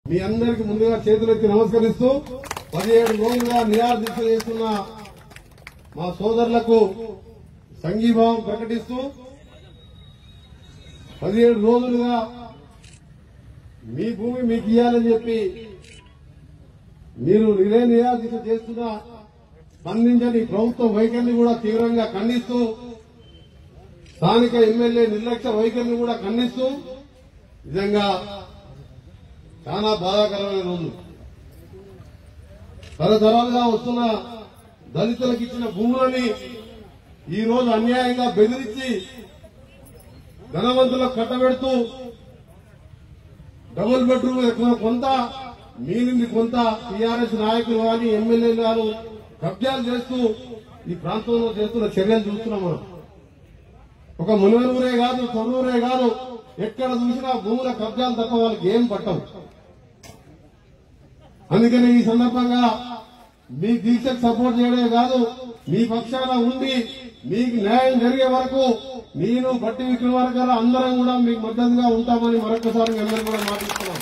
మీ అందరికి ముందుగా చేతులెత్తి నమస్కరిస్తూ పదిహేడు రోజులుగా నిరాదీక్ష చేస్తున్న మా సోదరులకు సంఘీభావం ప్రకటిస్తూ పదిహేడు రోజులుగా మీ భూమి మీకు ఇయ్యాలని చెప్పి మీరు నిలయ నిరాదీక్ష చేస్తున్న స్పందించని ప్రభుత్వ వైఖరిని కూడా తీవ్రంగా ఖండిస్తూ స్థానిక ఎమ్మెల్యే నిర్లక్ష్య వైఖరిని కూడా ఖండిస్తూ నిజంగా చాలా బాధాకరమైన రోజు తరతరాలుగా వస్తున్న దళితులకు ఇచ్చిన భూములని ఈ రోజు అన్యాయంగా బెదిరించి ధనవంతులకు కట్టబెడుతూ డబుల్ బెడ్రూమ్ ఎక్కువ కొంత మిగిలింది కొంత టీఆర్ఎస్ నాయకులు కానీ ఎమ్మెల్యేలు గారు కబ్జాలు చేస్తూ ఈ ప్రాంతంలో చేస్తున్న చర్యలు చూస్తున్నాం మనం ఒక మునవనూరే కాదు తొర్రూరే కాదు ఎక్కడ చూసినా భూముల కబ్జాలు తప్ప వాళ్ళకి ఏం పట్టవు అందుకని ఈ సందర్భంగా మీ దీక్షకు సపోర్ట్ చేయడమే కాదు మీ పక్షాన ఉండి మీకు న్యాయం జరిగే వరకు నేను బట్టి విక్రమార్గాల అందరం కూడా మీకు మద్దతుగా ఉంటామని మరొకసారి మీ అందరూ కూడా మాటిస్తున్నాం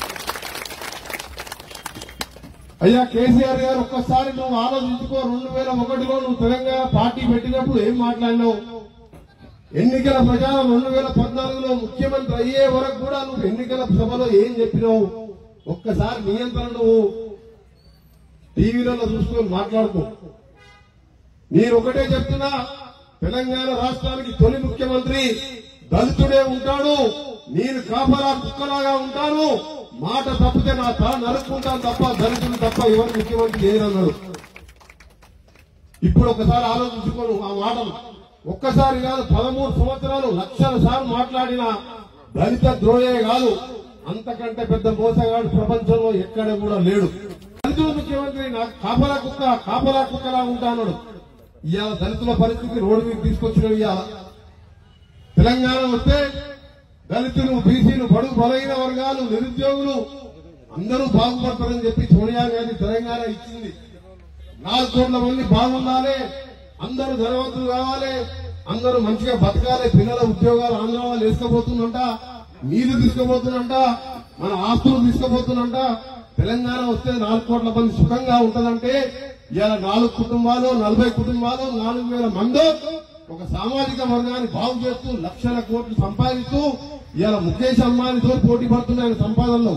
అయ్యా కేసీఆర్ గారు ఒక్కసారి నువ్వు ఆలోచించుకో రెండు వేల ఒకటిలో నువ్వు తెలంగాణ పార్టీ పెట్టినప్పుడు ఏం మాట్లాడినావు ఎన్నికల ప్రచారం రెండు వేల పద్నాలుగులో ముఖ్యమంత్రి అయ్యే వరకు కూడా నువ్వు ఎన్నికల సభలో ఏం చెప్పినావు ఒక్కసారి నియంత్రణ నువ్వు టీవీలలో చూసుకొని మాట్లాడుకో నేను ఒకటే చెప్తున్నా తెలంగాణ రాష్ట్రానికి తొలి ముఖ్యమంత్రి దళితుడే ఉంటాడు నేను కాపలా కుక్కలాగా ఉంటాను మాట తప్పితే నా తల నరుక్కుంటాను తప్ప దళితులు తప్ప ఎవరు ముఖ్యమంత్రి చేయరన్నాడు ఇప్పుడు ఒకసారి ఆలోచించుకోను ఆ మాటలు ఒక్కసారి కాదు పదమూడు సంవత్సరాలు లక్షల సార్లు మాట్లాడిన దళిత ద్రోహే కాదు అంతకంటే పెద్ద మోసగాడు ప్రపంచంలో ఎక్కడ కూడా లేడు దళితుల ముఖ్యమంత్రి నాకు కాపలా కుక్క కాపలా కుక్కలా ఉంటాడు ఇవాళ దళితుల పరిస్థితి రోడ్డు మీద తీసుకొచ్చిన ఇవాళ తెలంగాణ వస్తే దళితులు బీసీలు బడుగు బలైన వర్గాలు నిరుద్యోగులు అందరూ బాగుపడతారని చెప్పి సోనియా గాంధీ తెలంగాణ ఇచ్చింది నాలుగు కోట్ల మంది బాగుండాలి అందరూ ధనవంతులు కావాలి అందరూ మంచిగా బతకాలి పిల్లల ఉద్యోగాలు ఆంధ్ర వాళ్ళు వేసుకోబోతుందంట నీళ్లు తీసుకుపోతుందంట మన ఆస్తులు తీసుకుపోతుందంట తెలంగాణ వస్తే నాలుగు కోట్ల మంది సుఖంగా ఉంటదంటే ఇవాళ నాలుగు కుటుంబాలు నలభై కుటుంబాలు నాలుగు వేల మంది ఒక సామాజిక వర్గాన్ని బాగు చేస్తూ లక్షల కోట్లు సంపాదిస్తూ ఇవాళ ముఖేష్ అంబానీతో పోటీ పడుతున్నాయి ఆయన సంపాదనలో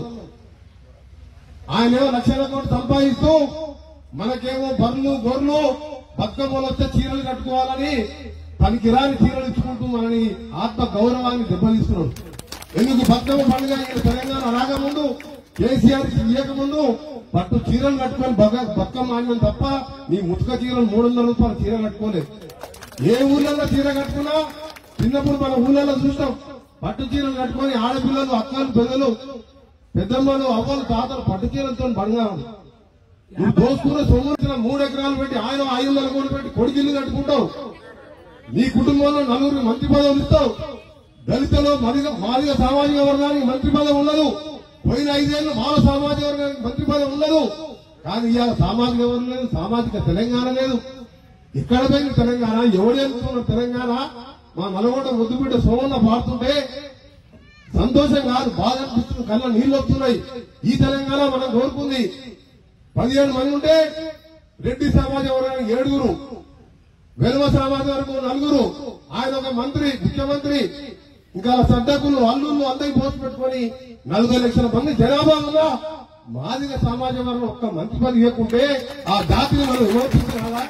ఆయనేమో లక్షల కోట్లు సంపాదిస్తూ మనకేమో బర్రెలు గొర్రెలు బతుకమ్మలు వస్తే చీరలు కట్టుకోవాలని పనికిరాని చీరలు ఇచ్చుకుంటూ మనని ఆత్మ గౌరవాన్ని దెబ్బతీస్తున్నాడు ఎందుకు బతుకమ్మ పండుగ ఇక్కడ తెలంగాణ రాకముందు కేసీఆర్ ఇయ్యకముందు పట్టు చీరలు కట్టుకొని బగ బతుకమ్మ ఆడినాం తప్ప నీ ముసుక చీరలు మూడు వందల రూపాయల చీర కట్టుకోలేదు ఏ ఊర్లలో చీర కట్టుకున్నా చిన్నప్పుడు మన ఊళ్ళలో చూస్తాం పట్టు చీరలు కట్టుకొని ఆడపిల్లలు అక్కలు పెద్దలు పెద్దమ్మలు అవ్వలు తాతలు పట్టు చీరలతో బంగారం నువ్వు దోసుకున్న సొమ్మున మూడు ఎకరాలు పెట్టి ఆయన ఐదు వందల కోట్లు పెట్టి కొడుకిల్లు కట్టుకుంటావు నీ కుటుంబంలో నలుగురికి మంత్రి పదవులు ఇస్తావు దళితులు మరిగ మాదిగ సామాజిక వర్గానికి మంత్రి పదవి ఉండదు పోయిన ఐదేళ్లు మాల సామాజిక వర్గానికి మంత్రి పదవి ఉండదు కానీ ఇవాళ సామాజిక వర్గం లేదు సామాజిక తెలంగాణ లేదు ఎక్కడ పోయిన తెలంగాణ ఎవడేస్తున్న తెలంగాణ మా నల్గొండ ముద్దుబిడ్డ సోమన్న పాడుతుంటే సంతోషం కాదు బాధ అనిపిస్తుంది కళ్ళ నీళ్లు వస్తున్నాయి ఈ తెలంగాణ మనం కోరుకుంది పదిహేడు మంది ఉంటే రెడ్డి సమాజం వర్గానికి ఏడుగురు వెలువ సమాజం వరకు నలుగురు ఆయన ఒక మంత్రి ముఖ్యమంత్రి ఇంకా సడ్డకులు అల్లుళ్ళు అందరికి పోసి పెట్టుకొని నలభై లక్షల మంది జనాభా ఉందా మాదిగ సమాజం వరకు ఒక్క మంత్రి పని ఇవ్వకుంటే ఆ జాతిని మనం విమర్శించాలా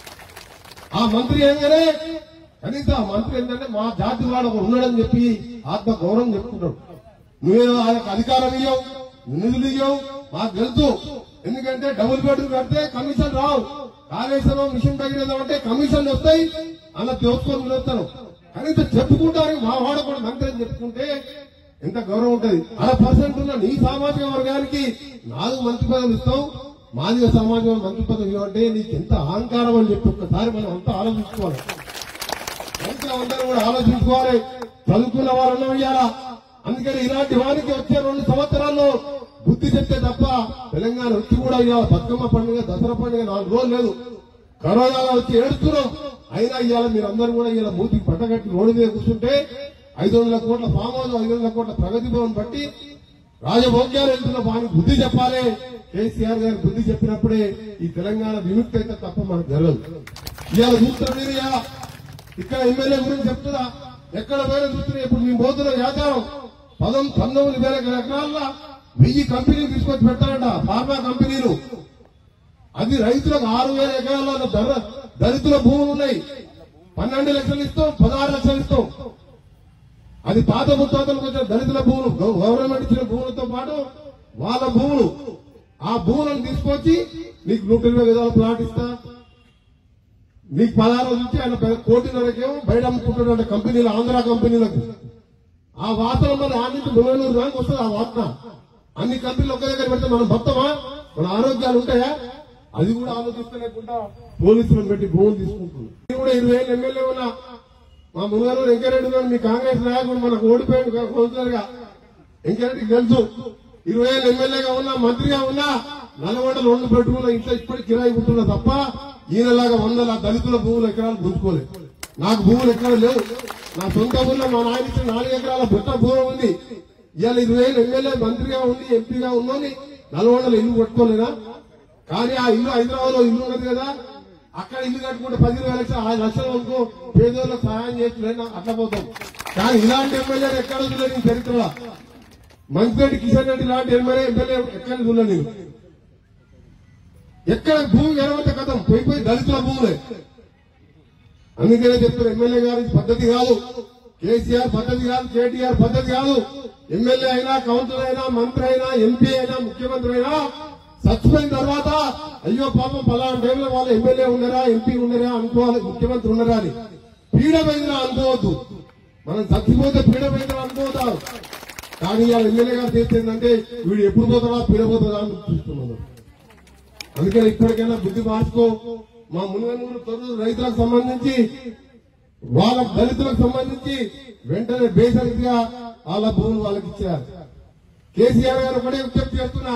ఆ మంత్రి ఏంటంటే కనీసం ఆ మంత్రి ఏంటంటే మా జాతి వాడు ఒకడు ఉన్నాడని చెప్పి ఆత్మ గౌరవం చెప్పుకుంటాడు నువ్వేదో ఆయనకు అధికారం ఇయ్యవు నిధులు ఇయ్యవు మాకు తెలుసు ఎందుకంటే డబుల్ బెడ్రూమ్ కడితే కమిషన్ రావు కాళేశ్వరం మిషన్ తగినది అంటే కమిషన్లు వస్తాయి అలా దోచుకొని వస్తాను కనీసం చెప్పుకుంటారు మా వాడ కూడా మంత్రి అని చెప్పుకుంటే ఎంత గౌరవం ఉంటది అర పర్సెంట్ ఉన్న నీ సామాజిక వర్గానికి నాలుగు మంత్రి పదవులు ఇస్తావు మాదిగ సమాజం మంత్రి పదవి అంటే నీకు ఎంత అహంకారం అని చెప్పి ఒక్కసారి మనం అంతా ఆలోచించుకోవాలి ఇంకా అందరూ కూడా ఆలోచించుకోవాలి చదువుకున్న వాళ్ళని ఇయ్యాలా అందుకని ఇలాంటి వారికి వచ్చే రెండు సంవత్సరాల్లో బుద్ధి చెప్తే తప్ప తెలంగాణ వచ్చి కూడా ఇవాళ బతుకమ్మ పండుగ దసరా పండుగ నాలుగు రోజులు లేదు కరోనాలో వచ్చి ఏడుస్తున్నాం అయినా ఇవాళ మీరందరూ కూడా ఇలా మూతికి పట్టగట్టి రోడ్డు మీద కూర్చుంటే ఐదు వందల కోట్ల ఫామ్ హౌస్ ఐదు వందల కోట్ల ప్రగతి భవన్ బట్టి రాజభోగ్యాలు వెళ్తున్న వానికి బుద్ధి చెప్పాలి కేసీఆర్ గారు బుద్ధి చెప్పినప్పుడే ఈ తెలంగాణ విముక్తి అయితే తప్ప మనకు జరగదు ఇవాళ చూస్తున్న మీరు ఇవాళ ఇక్కడ ఎమ్మెల్యే గురించి చెప్తున్నా ఎక్కడ పోయినా చూస్తున్నా ఇప్పుడు మేము పోతున్న వ్యాపారం పదం పంతొమ్మిది వేల ఎకరాల్లో వెయ్యి కంపెనీలు తీసుకొచ్చి పెట్టారంట ఫార్మా కంపెనీలు అది రైతులకు ఆరు వేల ఎకరాల ధర దళితుల భూములు ఉన్నాయి పన్నెండు లక్షలు ఇస్తాం పదహారు లక్షలు ఇస్తాం అది పాత ముత్తాతలకు వచ్చిన దళితుల భూములు గవ- గవర్నమెంట్ ఇచ్చిన భూములతో పాటు వాళ్ళ భూములు ఆ భూములను తీసుకొచ్చి నీకు నూట ఇరవై గదాల ప్లాట్ ఇస్తా నీకు పదహారు రోజులు ఇచ్చి ఆయన పెద్ద కోటిన్నరకేమో బయట అమ్ముకుంటున్న కంపెనీలు ఆంధ్ర కంపెనీలకు ఆ వాసన మన ఆ నుంచి మునగనూరు దానికి వస్తుంది ఆ వాసన అన్ని కంపెనీలు ఒక్క దగ్గర పెడితే మనం మొత్తమా మన ఆరోగ్యాలు ఉంటాయా అది కూడా ఆలోచిస్తలేకుండా పోలీసులను పెట్టి భూములు తీసుకుంటున్నాం నేను కూడా ఇరవై ఏళ్ళు ఎమ్మెల్యే ఉన్నా మా మునగనూరు వెంకరెడ్డి ఉన్నాడు మీ కాంగ్రెస్ నాయకుడు మనకు ఓడిపోయాడు కౌన్సిలర్ గా వెంకరెడ్డికి తెలుసు ఇరవై ఏళ్ళు ఎమ్మెల్యేగా ఉన్నా మంత్రిగా ఉన్నా నల్గొండలు రెండు పెట్టుకున్న ఇంట్లో ఇప్పటికి కిరాయి ఉంటున్నా తప్ప ఈయనలాగా వందల దళితుల భూములు ఎకరాలు గుంజుకోలేదు నాకు భూములు ఎక్కడ లేవు నా సొంత ఊళ్ళో మా నాయన ఇచ్చిన నాలుగు ఎకరాల బుట్ట భూమి ఉంది ఇవాళ ఇరవై ఏళ్ళు ఎమ్మెల్యే మంత్రిగా ఉండి ఎంపీగా ఉన్నోని నల్గొండలో ఇల్లు కొట్టుకోలేదా కానీ ఆ ఇల్లు హైదరాబాద్ లో ఇల్లు ఉన్నది కదా అక్కడ ఇల్లు కట్టుకుంటే పది ఇరవై లక్షలు ఆ లక్షలు అనుకో పేదోళ్ళకి సహాయం చేయట్లేదు అట్లా పోతాం కానీ ఇలాంటి ఎమ్మెల్యేలు ఎక్కడ చూడలేదు చరిత్రలో మంచిరెడ్డి కిషన్ రెడ్డి లాంటి ఎమ్మెల్యే ఎమ్మెల్యే ఎక్కడ చూడలేదు నేను. ఎక్కడ భూమి ఎరవంత కథం పోయి పోయి దళితుల భూములే అందుకనే చెప్తున్నారు ఎమ్మెల్యే గారి పద్ధతి కాదు కేసీఆర్ పద్ధతి కాదు కేటీఆర్ పద్ధతి కాదు ఎమ్మెల్యే అయినా కౌన్సిలర్ అయినా మంత్రి అయినా ఎంపీ అయినా ముఖ్యమంత్రి అయినా చచ్చిపోయిన తర్వాత అయ్యో పాపం పలానా టైంలో వాళ్ళు ఎమ్మెల్యే ఉన్నారా ఎంపీ ఉన్నారా అనుకోవాలి ముఖ్యమంత్రి ఉన్నారా అని పీడమైందిరా అనుకోవద్దు మనం చచ్చిపోతే పీడమైందిరా అనుకోవద్దు కానీ ఇవాళ ఎమ్మెల్యే గారు చేసేందంటే వీడు ఎప్పుడు పోతాడా పీడపోతాడా అని చూస్తున్నాను అందుకని ఇప్పటికైనా బుద్ధి మార్చుకో మా మునుగనూరు తొర్రూరు రైతులకు సంబంధించి వాళ్ళ దళితులకు సంబంధించి వెంటనే బేసరిగా వాళ్ళ భూములు వాళ్ళకి ఇచ్చారు కేసీఆర్ గారు ఒకటే విజ్ఞప్తి చేస్తున్నా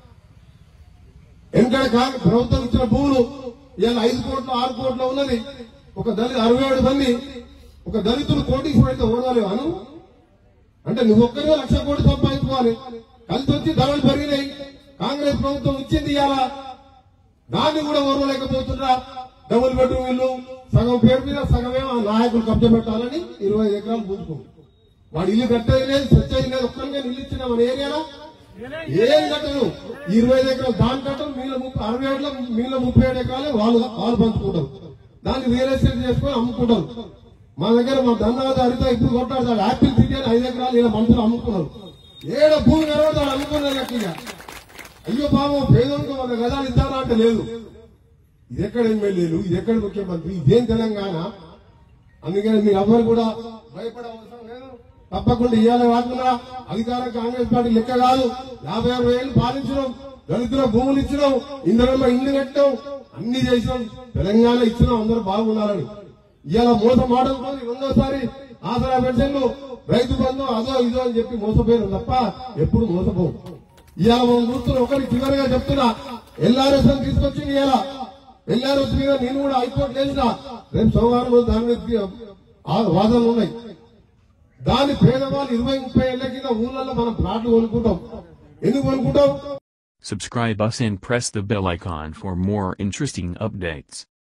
వెంకట కాదు ప్రభుత్వం ఇచ్చిన భూములు ఇవాళ ఐదు కోట్లు ఆరు కోట్ల ఉన్నది ఒక దళిత అరవై ఏడు మంది ఒక దళితులు కోటీశ్వరుడు అయితే ఓడాలి అను అంటే నువ్వు ఒక్కరే లక్ష కోటి సంపాదించుకోవాలి కలిసి వచ్చి ధరలు పెరిగినాయి కాంగ్రెస్ ప్రభుత్వం ఇచ్చింది ఇవాళ దాన్ని కూడా ఓర్వలేకపోతున్నా డబుల్ బెడ్రూమ్ ఇల్లు సగం పేరు మీద సగమేమో ఆ నాయకులు కబ్జా పెట్టాలని ఇరవై ఎకరాలు పూసుకుంది వాడు ఇల్లు కట్టేది లేదు సచ్చేది లేదు ఒక్కరిగా ఇల్లు ఇచ్చిన మన ఏరియాలో ఏం కట్టదు ఇరవై ఐదు ఎకరాలు దాని కట్టరు మీలో ముప్పై అరవై ఏడులో మీలో ముప్పై ఏడు ఎకరాలు వాళ్ళు వాళ్ళు పంచుకుంటారు దాన్ని రియల్ ఎస్టేట్ చేసుకొని అమ్ముకుంటారు మా దగ్గర మా ధన్యవాద హరిత ఇప్పుడు కొట్టాడు యాపిల్ సిటీ అని ఐదు ఎకరాలు ఇలా మనుషులు అమ్ముకున్నారు ఏడ భూమి నెరవేర్తాడు అమ్ముకున్నారు లెక్కగా అయ్యో పాపం పేదోనికి వంద గదాలు ఇద్దారా అంటే లేదు ఇది ఎక్కడ ఎమ్మెల్యేలు ఇది ఎక్కడ ముఖ్యమంత్రి ఇదేం తెలంగాణ అందుకని మీరు ఎవరు కూడా భయపడే అవసరం లేదు తప్పకుండా ఇవాళ వాడుతున్నా అధికారం కాంగ్రెస్ పార్టీ లెక్క కాదు యాభై అరవై ఏళ్ళు పాలించడం దళితుల భూములు ఇచ్చడం ఇందరమ్మ ఇల్లు కట్టడం అన్ని చేసినాం తెలంగాణ ఇచ్చినాం అందరూ బాగున్నారని ఇవాళ మోసం ఆడుకొని రెండోసారి ఆసరా పెన్షన్లు రైతు బంధు అదో ఇదో అని చెప్పి మోసపోయారు తప్ప ఎప్పుడు మోసపోవు ఇవాళ మనం చూస్తున్న ఒకటి చివరిగా చెప్తున్నా ఎల్ఆర్ఎస్ అని తీసుకొచ్చి ఇవాళ ఎల్ఆర్ఎస్ మీద నేను కూడా హైకోర్టు వేసిన రేపు సోమవారం రోజు దాని మీద ఆ వాదనలు ఉన్నాయి దాని పేదవాళ్ళు ఇరవై ముప్పై ఏళ్ల కింద ఊళ్ళల్లో మనం ప్లాట్లు కొనుక్కుంటాం ఎందుకు కొనుక్కుంటాం Subscribe us and press the bell icon for more interesting updates.